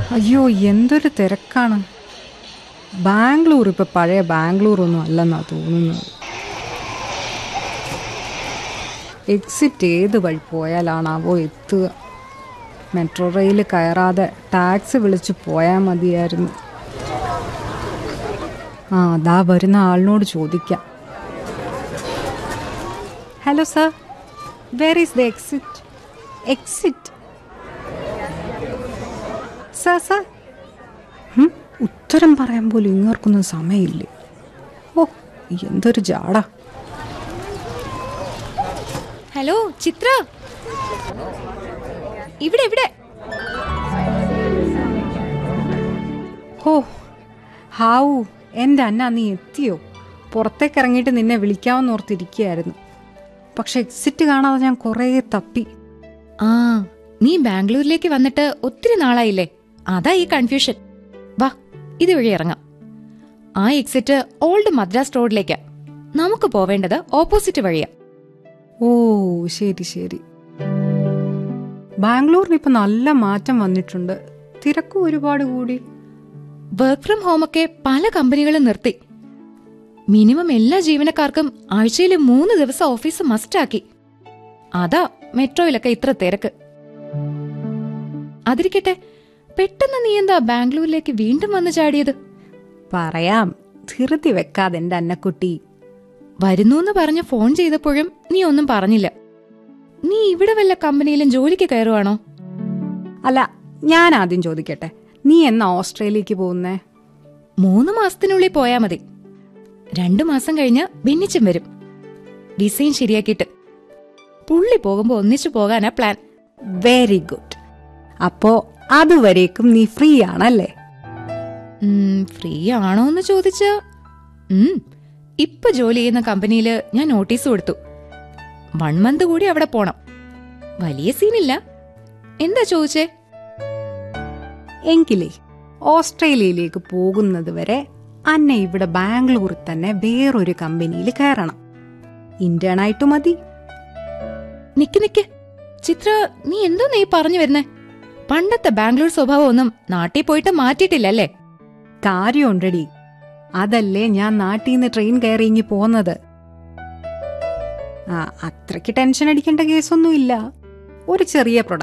അയ്യോ എന്തൊരു തിരക്കാണ് ബാംഗ്ലൂർ ഇപ്പൊ പഴയ ബാംഗ്ലൂർ ഒന്നും അല്ലെന്നാ തോന്നുന്നത് എക്സിറ്റ് ഏത് വഴി പോയാലാണാവോ എത്തുക മെട്രോ റെയിൽ കയറാതെ ടാക്സി വിളിച്ച് പോയാൽ മതിയായിരുന്നു ആ അതാ വരുന്ന ആളിനോട് ചോദിക്കാം hello sir where is the exit exit sir sir hmm, ഉത്തരം പറയാൻ പോലും ഇങ്ങോർക്കൊന്നും സമയമില്ലേ ഓ എന്തൊരു ജാടാ ഹലോ ചിത്ര ഇവിടെ ഇവിടെ ഓ ഹാവു എൻ്റെ അന്ന നീ എത്തിയോ പുറത്തേക്ക് ഇറങ്ങിയിട്ട് നിന്നെ വിളിക്കാമെന്ന് ഓർത്തിരിക്കുകയായിരുന്നു പക്ഷെ എക്സിറ്റ് കാണാതെ ഞാൻ കുറേ തപ്പി ആ നീ ബാംഗ്ലൂരിലേക്ക് വന്നിട്ട് ഒത്തിരി നാളായില്ലേ അതാ ഈ കൺഫ്യൂഷൻ വാ ഇതുവഴി ഇറങ്ങാം ആ എക്സിറ്റ് ഓൾഡ് മദ്രാസ് റോഡിലേക്കാ നമുക്ക് പോവേണ്ടത് ഓപ്പോസിറ്റ് വഴിയാ ഓ ശരി ശരി ബാംഗ്ലൂരിന് ഇപ്പം നല്ല മാറ്റം വന്നിട്ടുണ്ട് തിരക്കും ഒരുപാട് കൂടി വർക്ക് ഫ്രം ഹോമൊക്കെ പല കമ്പനികളും നിർത്തി മിനിമം എല്ലാ ജീവനക്കാർക്കും ആഴ്ചയിൽ മൂന്ന് ദിവസം ഓഫീസ് മസ്റ്റാക്കി അതാ മെട്രോയിലൊക്കെ ഇത്ര തിരക്ക് അതിരിക്കട്ടെ പെട്ടെന്ന് നീ എന്താ ബാംഗ്ലൂരിലേക്ക് വീണ്ടും വന്നു ചാടിയത് പറയാം ധൃതി വെക്കാതെ എൻ്റെ അന്നക്കുട്ടി വരുന്നൂന്ന് പറഞ്ഞ് ഫോൺ ചെയ്തപ്പോഴും നീ ഒന്നും പറഞ്ഞില്ല നീ ഇവിടെ വല്ല കമ്പനിയിലും ജോലിക്ക് കയറുവാണോ അല്ല ഞാൻ ആദ്യം ചോദിക്കട്ടെ നീ എന്നാ ഓസ്ട്രേലിയക്ക് പോകുന്നേ മൂന്ന് മാസത്തിനുള്ളിൽ പോയാ മതി രണ്ടു മാസം കഴിഞ്ഞ് ഭിന്നിച്ചും വരും ഡിസൈൻ ശരിയാക്കിയിട്ട് പുള്ളി പോകുമ്പോ ഒന്നിച്ചു പോകാനാ പ്ലാൻ വെരി ഗുഡ് അപ്പോ അതുവരേക്കും നീ ഫ്രീ ആണല്ലേ ഉം, ഫ്രീ ആണോ എന്ന് ചോദിച്ചാ ഉം, ഇപ്പൊ ജോലി ചെയ്യുന്ന കമ്പനിയില് ഞാൻ നോട്ടീസ് കൊടുത്തു വൺ മന്ത് കൂടി അവിടെ പോണം വലിയ സീനില്ല എന്താ ചോദിച്ചേ എങ്കിലേ ഓസ്ട്രേലിയയിലേക്ക് പോകുന്നത് വരെ അന്നെ ഇവിടെ ബാംഗ്ലൂരിൽ തന്നെ വേറൊരു കമ്പനിയിൽ കയറണം ഇന്റേൺ ആയിട്ട് മതി നിക്ക് നിക്ക് ചിത്ര നീ എന്തോ നീ പറഞ്ഞു വരുന്നേ പണ്ടത്തെ ബാംഗ്ലൂർ സ്വഭാവം ഒന്നും നാട്ടിൽ പോയിട്ട് മാറ്റിയിട്ടില്ലല്ലേ കാര്യമുണ്ടടി അതല്ലേ ഞാൻ നാട്ടിൽ നിന്ന് ട്രെയിൻ കയറി ഇങ്ങി പോന്നത് ആ അത്രയ്ക്ക് ടെൻഷൻ അടിക്കേണ്ട കേസൊന്നുമില്ല ഒരു ചെറിയ പ്രൊഡക്റ്റ്